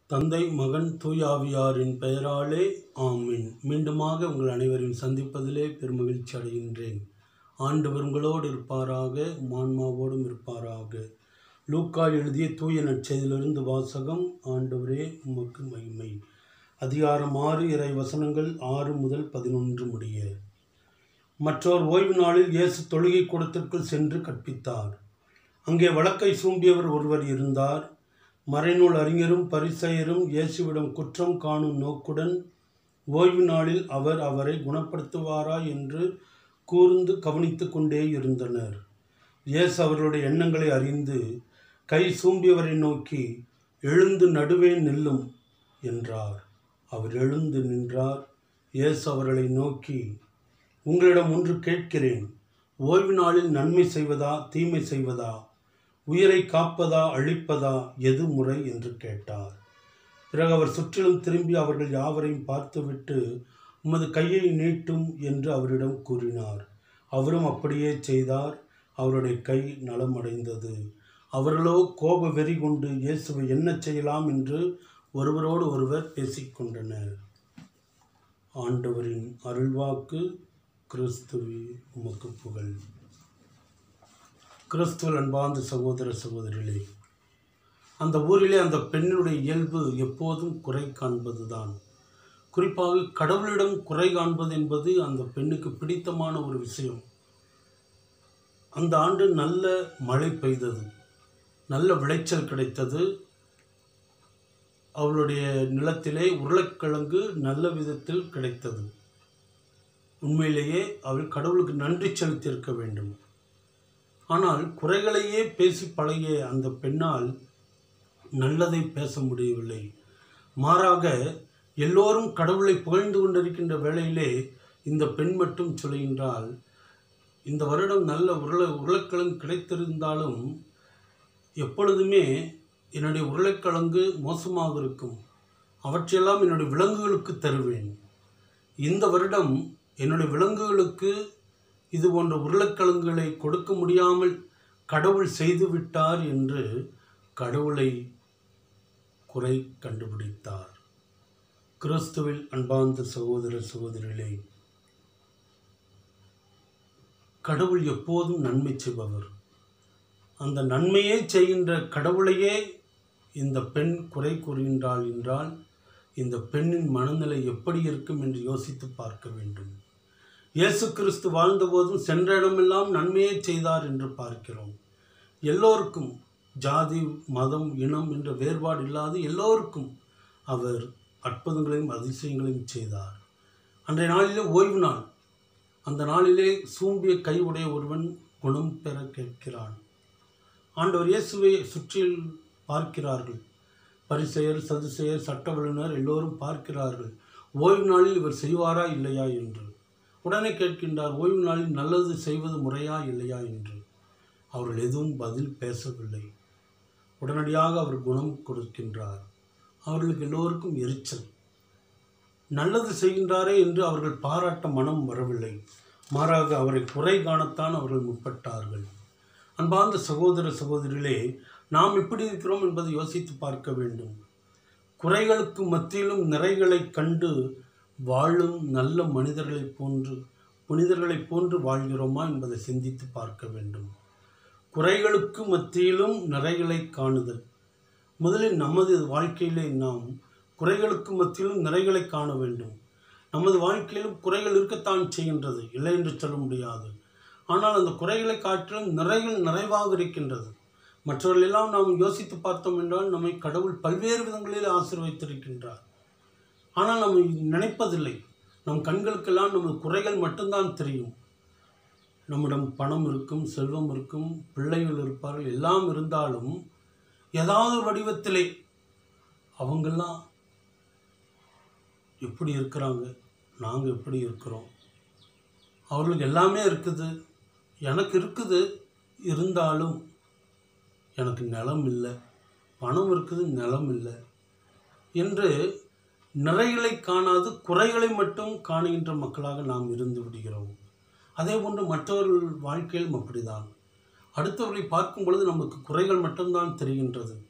தந்தை மகன் தூயாவியாரின் பெயராலே ஆமீன் மீண்டுமாக உங்கள் அனைவரையும் சந்திப்பதிலே பெருமகிழ்ச்சி அடைகின்றேன் ஆண்டவர் உங்களோடு இருப்பாராக மான்மாவோடும் இருப்பாராக லூக்கா எழுதிய தூய நற்செய்தியிலிருந்து வாசகம் ஆண்டவரே உமக்கு மகிமை அதிகாரம் ஆறு இறை வசனங்கள் ஆறு முதல் பதினொன்று முடிய மற்றோர் ஓய்வு நாளில் இயேசு தொழுகை கூடத்திற்குள் சென்று கற்பித்தார் அங்கே வழக்கை சூம்பியவர் ஒருவர் இருந்தார் மறைநூல் அறிஞரும் பரிசெயரும் இயேசுவிடம் குற்றம் காணும் நோக்குடன் ஓய்வு நாளில் அவர் அவரை குணப்படுத்துவாரா என்று கூர்ந்து கவனித்து கொண்டே இருந்தனர் இயேசு அவர்களுடைய எண்ணங்களை அறிந்து கை சூம்பியவரை நோக்கி எழுந்து நடுவே நில்லும் என்றார் அவர் எழுந்து நின்றார் இயேசு அவர்களை நோக்கி உங்களிடம் ஒன்று கேட்கிறேன் ஓய்வு நாளில் நன்மை செய்வதா தீமை செய்வதா உயிரை காப்பதா அழிப்பதா எது முறை என்று கேட்டார் பிறகு அவர் சுற்றிலும் திரும்பி அவர்கள் யாவரையும் பார்த்துவிட்டு உமது கையை நீட்டும் என்று அவரிடம் கூறினார் அவரும் அப்படியே செய்தார் அவருடைய கை நலமடைந்தது அவர்களோ கோப வெறி கொண்டு இயேசுவை என்ன செய்யலாம் என்று ஒருவரோடு ஒருவர் பேசிக்கொண்டனர் ஆண்டவரின் அருள்வாக்கு கிறிஸ்துவி உமக்கு புகழ் கிறிஸ்துவ அன்பார்ந்த சகோதர சகோதரிகளே அந்த ஊரிலே அந்த பெண்ணினுடைய இயல்பு எப்போதும் குறை காண்பதுதான் குறிப்பாக கடவுளிடம் குறை காண்பது என்பது அந்த பெண்ணுக்கு பிடித்தமான ஒரு விஷயம் அந்த ஆண்டு நல்ல மழை பெய்தது நல்ல விளைச்சல் கிடைத்தது அவளுடைய நிலத்திலே உருளைக்கிழங்கு நல்ல விதத்தில் கிடைத்தது உண்மையிலேயே அவள் கடவுளுக்கு நன்றி செலுத்தியிருக்க வேண்டும் ஆனால் குறைகளையே பேசி பழகிய அந்த பெண்ணால் நல்லதை பேச முடியவில்லை மாறாக எல்லோரும் கடவுளை புகழ்ந்து கொண்டிருக்கின்ற வேளையிலே இந்த பெண் மட்டும் சொல்கின்றால் இந்த வருடம் நல்ல உருளை உருளைக்கிழங்கு கிடைத்திருந்தாலும் எப்பொழுதுமே என்னுடைய உருளைக்கிழங்கு மோசமாக இருக்கும் அவற்றையெல்லாம் என்னுடைய விலங்குகளுக்கு தருவேன் இந்த வருடம் என்னுடைய விலங்குகளுக்கு இது போன்ற உருளைக்கிழங்குகளை கொடுக்க முடியாமல் கடவுள் செய்து விட்டார் என்று கடவுளை குறை கண்டுபிடித்தார் கிறிஸ்துவில் அன்பார்ந்த சகோதர சகோதரிகளே கடவுள் எப்போதும் நன்மை செய்பவர் அந்த நன்மையே செய்கின்ற கடவுளையே இந்த பெண் குறை கூறுகின்றாள் என்றால் இந்த பெண்ணின் மனநிலை எப்படி இருக்கும் என்று யோசித்து பார்க்க வேண்டும் இயேசு கிறிஸ்து வாழ்ந்தபோதும் சென்ற இடமெல்லாம் நன்மையே செய்தார் என்று பார்க்கிறோம் எல்லோருக்கும் ஜாதி மதம் இனம் என்ற வேறுபாடு இல்லாது எல்லோருக்கும் அவர் அற்புதங்களையும் அதிசயங்களையும் செய்தார் அன்றைய நாளிலே ஓய்வு நாள் அந்த நாளிலே சூம்பிய கை உடைய ஒருவன் குணம் பெற கேட்கிறான் ஆண்டவர் இயேசுவை சுற்றில் பார்க்கிறார்கள் பரிசெயர் சதுசெயர் சட்ட வல்லுநர் எல்லோரும் பார்க்கிறார்கள் ஓய்வு நாளில் இவர் செய்வாரா இல்லையா என்று உடனே கேட்கின்றார் ஓய்வு நாளில் நல்லது செய்வது முறையா இல்லையா என்று அவர்கள் எதுவும் பதில் பேசவில்லை உடனடியாக அவர் குணம் கொடுக்கின்றார் அவர்களுக்கு எல்லோருக்கும் எரிச்சல் நல்லது செய்கின்றாரே என்று அவர்கள் பாராட்ட மனம் வரவில்லை மாறாக அவரை குறை காணத்தான் அவர்கள் முற்பட்டார்கள் அன்பார்ந்த சகோதர சகோதரிகளே நாம் எப்படி இருக்கிறோம் என்பதை யோசித்து பார்க்க வேண்டும் குறைகளுக்கு மத்தியிலும் நிறைகளைக் கண்டு வாழும் நல்ல மனிதர்களைப் போன்று புனிதர்களைப் போன்று வாழ்கிறோமா என்பதை சிந்தித்து பார்க்க வேண்டும் குறைகளுக்கு மத்தியிலும் நிறைகளை காணுதல் முதலில் நமது வாழ்க்கையிலே நாம் குறைகளுக்கு மத்தியிலும் நிறைகளை காண வேண்டும் நமது வாழ்க்கையிலும் குறைகள் இருக்கத்தான் செய்கின்றது இல்லை என்று சொல்ல முடியாது ஆனால் அந்த குறைகளை காட்டிலும் நிறைகள் நிறைவாக இருக்கின்றது மற்றவர்கள் எல்லாம் நாம் யோசித்து பார்த்தோம் என்றால் நம்மை கடவுள் பல்வேறு விதங்களில் ஆசீர்வைத்திருக்கின்றார் ஆனால் நம்ம நினைப்பதில்லை நம் கண்களுக்கெல்லாம் நமது குறைகள் மட்டும்தான் தெரியும் நம்மிடம் பணம் இருக்கும் செல்வம் இருக்கும் பிள்ளைகள் இருப்பார்கள் எல்லாம் இருந்தாலும் ஏதாவது ஒரு வடிவத்திலே அவங்கெல்லாம் எப்படி இருக்கிறாங்க நாங்கள் எப்படி இருக்கிறோம் அவர்களுக்கு எல்லாமே இருக்குது எனக்கு இருக்குது இருந்தாலும் எனக்கு நிலம் இல்லை பணம் இருக்குது நிலம் இல்லை என்று நிறைகளை காணாது குறைகளை மட்டும் காணுகின்ற மக்களாக நாம் இருந்து விடுகிறோம் அதே போன்று மற்றவர்கள் வாழ்க்கையிலும் அப்படிதான் அடுத்தவர்களை பார்க்கும் பொழுது நமக்கு குறைகள் மட்டும்தான் தெரிகின்றது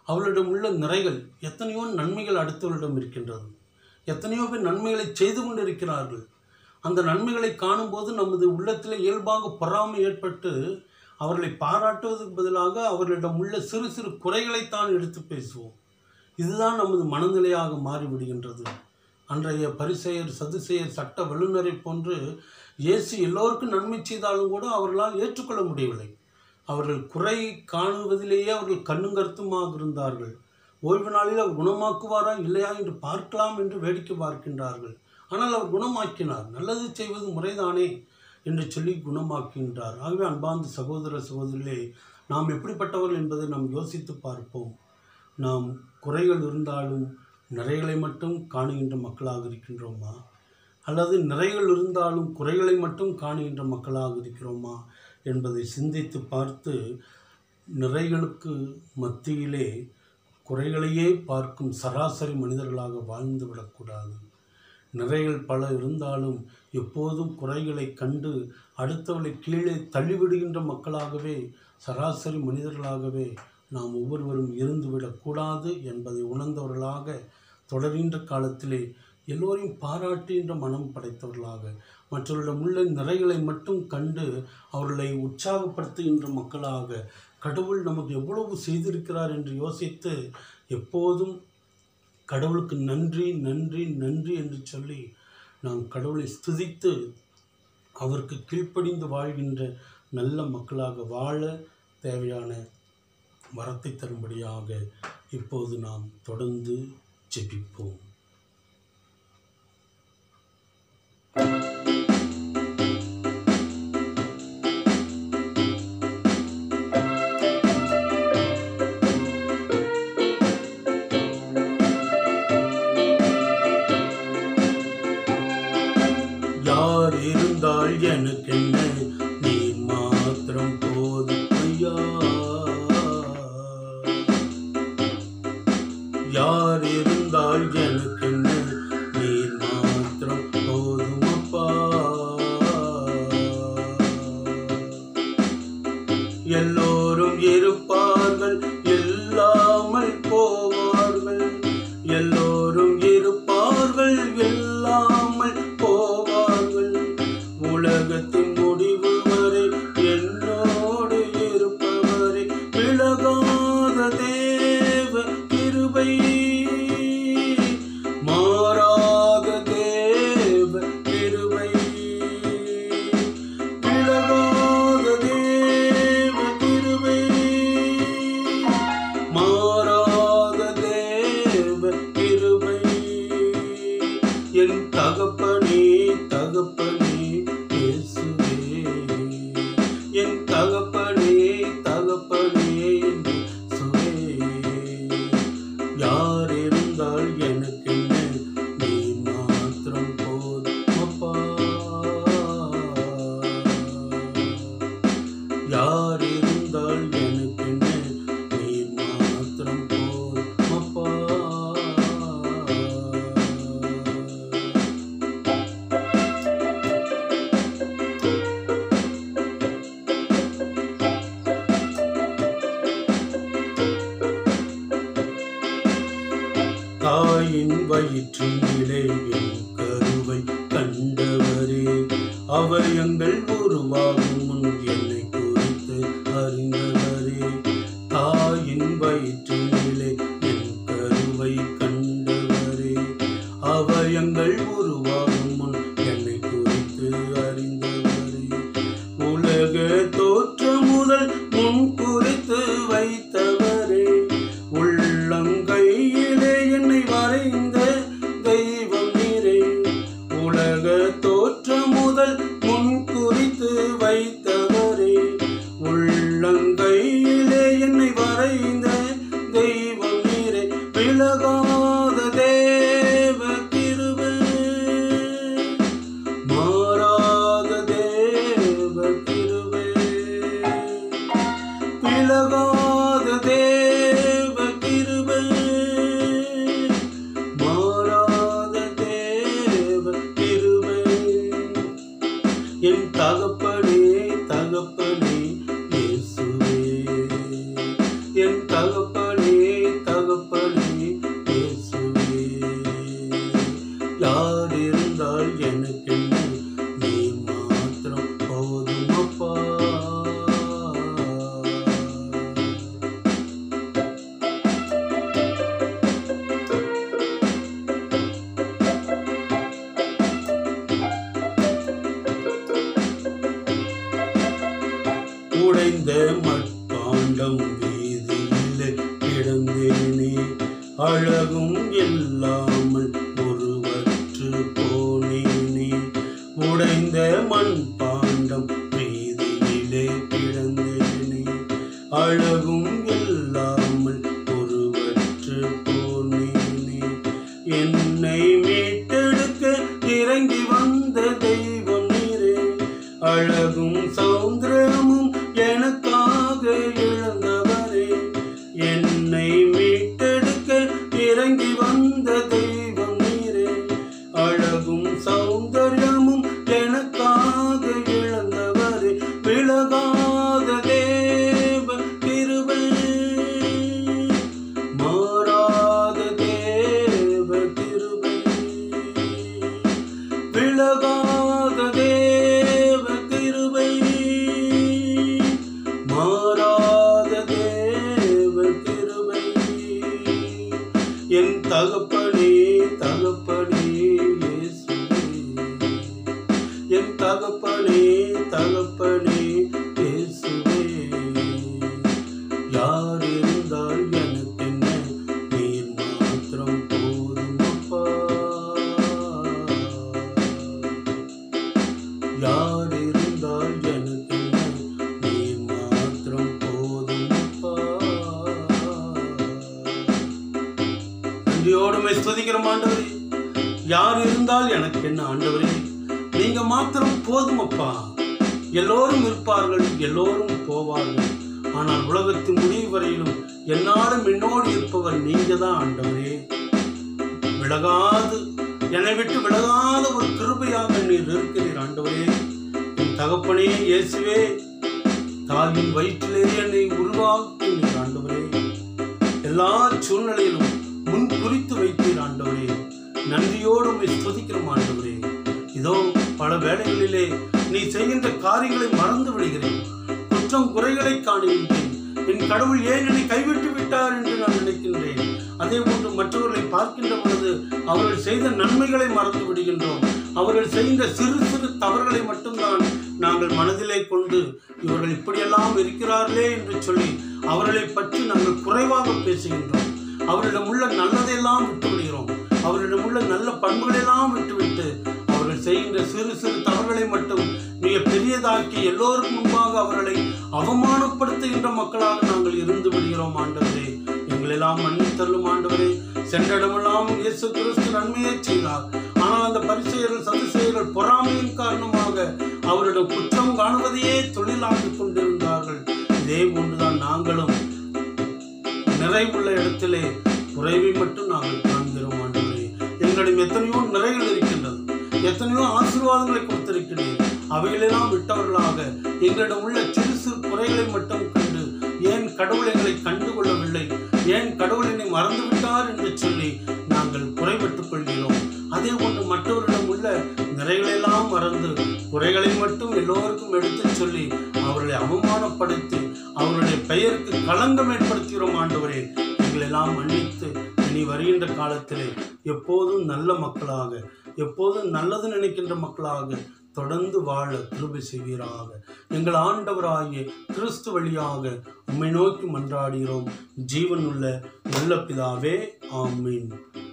அவர்களிடம் உள்ள நிறைகள் எத்தனையோ நன்மைகள் அடுத்தவர்களிடம் இருக்கின்றது எத்தனையோ பேர் நன்மைகளை செய்து கொண்டிருக்கிறார்கள் அந்த நன்மைகளை காணும்போது நமது உள்ளத்தில் இயல்பாக பொறாமை ஏற்பட்டு அவர்களை பாராட்டுவதற்கு பதிலாக அவர்களிடம் உள்ள சிறு சிறு குறைகளைத்தான் எடுத்து பேசுவோம் இதுதான் நமது மனநிலையாக மாறிவிடுகின்றது அன்றைய பரிசெயர் சதுசெயர் சட்ட வல்லுநரை போன்று இயேசு எல்லோருக்கும் நன்மை செய்தாலும் கூட அவர்களால் ஏற்றுக்கொள்ள முடியவில்லை அவர்கள் குறை காணுவதிலேயே அவர்கள் கண்ணும் கருத்துமாக இருந்தார்கள் ஓய்வு நாளில் அவர் குணமாக்குவாரா இல்லையா என்று பார்க்கலாம் என்று வேடிக்கை பார்க்கின்றார்கள் ஆனால் அவர் குணமாக்கினார் நல்லது செய்வது முறைதானே என்று சொல்லி குணமாக்கின்றார் ஆகவே அன்பார்ந்த சகோதர சகோதரிகளே நாம் எப்படிப்பட்டவர்கள் என்பதை நாம் யோசித்து பார்ப்போம் நாம் குறைகள் இருந்தாலும் நிறைகளை மட்டும் காணுகின்ற மக்களாக இருக்கின்றோமா அல்லது நிறைகள் இருந்தாலும் குறைகளை மட்டும் காணுகின்ற மக்களாக இருக்கிறோமா என்பதை சிந்தித்து பார்த்து நிறைகளுக்கு மத்தியிலே குறைகளையே பார்க்கும் சராசரி மனிதர்களாக வாழ்ந்து விடக்கூடாது நிறைகள் பல இருந்தாலும் எப்போதும் குறைகளை கண்டு அடுத்தவளை கீழே தள்ளிவிடுகின்ற மக்களாகவே சராசரி மனிதர்களாகவே நாம் ஒவ்வொருவரும் இருந்துவிடக்கூடாது என்பதை உணர்ந்தவர்களாக தொடர்கின்ற காலத்திலே எல்லோரையும் பாராட்டுகின்ற மனம் படைத்தவர்களாக மற்றவர்களிடம் உள்ள நிறைகளை மட்டும் கண்டு அவர்களை உற்சாகப்படுத்துகின்ற மக்களாக கடவுள் நமக்கு எவ்வளவு செய்திருக்கிறார் என்று யோசித்து எப்போதும் கடவுளுக்கு நன்றி நன்றி நன்றி என்று சொல்லி நாம் கடவுளை ஸ்துதித்து அவருக்கு கீழ்ப்படிந்து வாழ்கின்ற நல்ல மக்களாக வாழ தேவையான வரத்தை தரும்படியாக இப்போது நாம் தொடர்ந்து ஜெபிப்போம் யார் இருந்தால் எனக்கு என்ன நீ மாத்திரம் போதும் ஐயா யார் இருந்தால் எனக்கு என்ன நீ மாத்திரம் போதும் அப்பா எல்லோரும் இருப்பார்கள் இல்லாமல் போவார்கள் எல்லோரும் இருப்பார்கள் இல்லாமல் போவார்கள் உலகத்தின் முடிவு வரை என்னோடு இருப்பவரை விலகாத தேவ கிருபை மாறாத தேவ கிருபை விலகாத தேவ கிருபை மாறாத தேவ கிருபை என் தகப்பனே தகப்பனே இயேசுவே என் தகப்பனே தகப்பனே இயேசுவே யார் இருந்தால் எனக்கு என்ன நீ மாத்திரம் போதும் அப்பா யார் இருந்தால் எனக்கு என்ன நீ மாத்திரம் போதும் அப்பா தாயின் வயிற்றினிலே என் கருவை கண்டவரே அவர் எங்கள் உருவாகும் முன் என்னை குறித்து அறிந்தவரே தாயின் வயிற்றினிலே என் கருவை கண்டவரே அவர் எங்கள் உருவாகும் முன் என்னை குறித்து அறிந்தவரே உலக தோற்றம் முதல் முன் குறித்து வைத்தவரே உள்ளங்கையிலே என்னை வரைந்த தெய்வம் நீரே உலக தோற்றம் முதல் முன் குறித்து வைத்தவரே உள்ளங்கையிலே என்னை வரைந்த தெய்வம் நீரே விலகாத தேவ கிருபை மாறாத தேவ கிருபை விலகாத தேவ கிருபை மாறாத தேவ கிருபை என் தகப்பனே தகப்பனே இயேசுவே என் தகப்பனே மட்பாண்டம் வீதியிலே கிடந்தேனே அழகும் இல்லாமல் உருவற்று போனேனே உடைந்த மண் பாண்டம் வீதியிலே கிடந்தேனே அழகும் இல்லாமல் உருவற்று போனேனே என்னை மீட்டெடுக்க இறங்கி வந்த தெய்வம் நீரே அழகும் சௌந்தரமும் எனக்காக இழந்தவரே என்னை மீட்டெடுக்க இறங்கி வந்த தெய்வம் நீரே அழகும் சௌந்தர்யமும் எனக்காக இழந்தவரே விலகாத தேவ கிருபை மாறாத தேவ கிருபை விலகாத தேவ கிருபை மாறாத தேவ கிருபை என் தகப்பனே தகப்பனே இயேசுவே என் தகப்பனே தகப்பனே இயேசுவே யார் இருந்தால் எனக்கு என்ன நீர் மாத்திரம் போதும் அப்பா யார் இருந்தால் எனக்கு என்ன நீர் மாத்திரம் போதும் அப்பா நன்றியோடுமை ஸ்துதிக்கிறோம் ஆண்டவரே யார் இருந்தால் எனக்கு என்ன ஆண்டவரே நீங்க மாத்திரம் போதும் அப்பா எல்லோரும் இருப்பார்கள் எல்லோரும் போவார்கள் ஆனால் உலகத்தின் முடிவு வரையிலும் என்னாலும் என்னோடு இருப்பவர் நீங்க தான் ஆண்டவரே விலகாது என்னை விட்டு விலகாத ஒரு கிருபையாக நீர் இருக்கிறீர் ஆண்டவரே என் தகப்பனே இயேசுவே தாயின் வயிற்றிலே என்னை உருவாக்கி நீர் ஆண்டவரே எல்லா சூழ்நிலையிலும் முன் குறித்து வைத்தீர் ஆண்டவரே நன்றியோடு உம்மை ஸ்துதிக்கிறோம் ஆண்டவரே இதோ பல வேளைகளிலே நீ செய்கின்ற காரியங்களை மறந்து விடுகிறேன் குற்றம் குறைகளை காணுகின்றேன் என் கடவுள் ஏன் என்னை கைவிட்டு விட்டார் என்று நான் நினைக்கின்றேன் அதே போன்று மற்றவர்களை பார்க்கின்ற பொழுது அவர்கள் செய்த நன்மைகளை மறந்து விடுகின்றோம் அவர்கள் செய்கின்ற சிறு சிறு தவறுகளை மட்டும்தான் நாங்கள் மனதிலே கொண்டு இவர்கள் இப்படியெல்லாம் இருக்கிறார்களே என்று சொல்லி அவர்களை பற்றி நாங்கள் குறைவாக பேசுகின்றோம் அவரிடம் உள்ள நல்லதையெல்லாம் விட்டு விடுகிறோம் அவரிடம் உள்ள நல்ல பண்புகளெல்லாம் விட்டுவிட்டு அவர்கள் செய்கின்ற சிறு சிறு தவறுகளை மட்டும் மிக பெரியதாக்கி எல்லோருக்கும் முன்பாக அவர்களை அவமானப்படுத்துகின்ற மக்களாக நாங்கள் இருந்து விடுகிறோம் ஆண்டவரே எங்களெல்லாம் மன்னித்தள்ளும் ஆண்டவரே சென்ற இடமெல்லாம் இயேசு கிறிஸ்து நன்மையை செய்தார் ஆனால் அந்த பரிசெயர்கள் சதுசெயர்கள் பொறாமையின் காரணமாக அவரிடம் குற்றம் காணுவதையே தொழிலாக்கிக் கொண்டிருந்தார்கள் இதே போன்றுதான் நாங்களும் நிறைவுள்ள இடத்திலே குறைவை மட்டும் நாங்கள் காண்கிறோம் ஆண்டவரே எங்களிடம் எத்தனையோ நிறைகள் இருக்கின்றது எத்தனையோ ஆசீர்வாதங்களை கொடுத்திருக்கிறீர் அவைகளெல்லாம் விட்டவர்களாக எங்களிடம் உள்ள சிறு சிறு குறைகளை மட்டும் கண்டு ஏன் கடவுள் எங்களை கண்டு கொள்ளவில்லை ஏன் கடவுள் என்னை மறந்து விட்டார் என்று சொல்லி நாங்கள் குறைபட்டுக் கொள்கிறோம் அதே போன்று மற்றவரிடம் உள்ள நிறைகளெல்லாம் மறந்து குறைகளை மட்டும் எல்லோருக்கும் எடுத்துச் சொல்லி அவர்களை அவமானப்படுத்தி அவருடைய பெயருக்கு களங்கம் ஏற்படுத்துகிறோம் ஆண்டவரே எங்களெல்லாம் மன்னித்து இனி வருகின்ற காலத்திலே எப்போதும் நல்ல மக்களாக எப்போதும் நல்லது நினைக்கின்ற மக்களாக தொடர்ந்து வாழ கிருபை செய்வீராக எங்கள் ஆண்டவராகிய கிறிஸ்து வழியாக உம்மை நோக்கி மன்றாடுகிறோம் ஜீவனுள்ள நல்ல பிதாவே ஆமீன்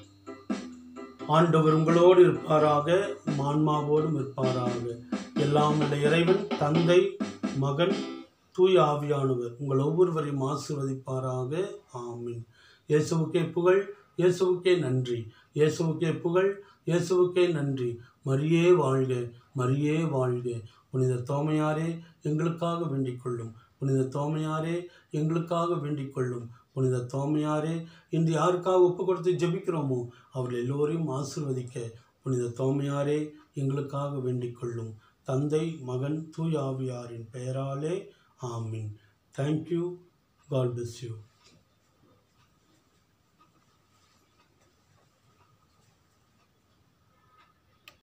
ஆண்டவர் உங்களோடு இருப்பாராக மான்மாவோடும் இருப்பாராக எல்லாம் உள்ள இறைவன் தந்தை மகன் தூய ஆவியானவர் உங்கள் ஒவ்வொருவரையும் ஆசீர்வதிப்பாராக ஆமீன் இயேசுவுக்கே புகழ் இயேசுவுக்கே நன்றி இயேசுவுக்கே புகழ் இயேசுவுக்கே நன்றி மரியே வாழ்க மரியே வாழ்க புனித தோமையாரே எங்களுக்காக வேண்டிக் கொள்ளும் புனித தோமையாரே எங்களுக்காக வேண்டிக் கொள்ளும் புனித தோமையாரே இன்று யாருக்காக ஒப்பு கொடுத்து ஜெபிக்கிறோமோ அவர்கள் எல்லோரையும் ஆசிர்வதிக்க புனித தோமையாரே எங்களுக்காக வேண்டிக் கொள்ளும் தந்தை மகன் தூய் ஆவியாரின் பெயராலே ஆமீன் தேங்க்யூ காட் bless யூ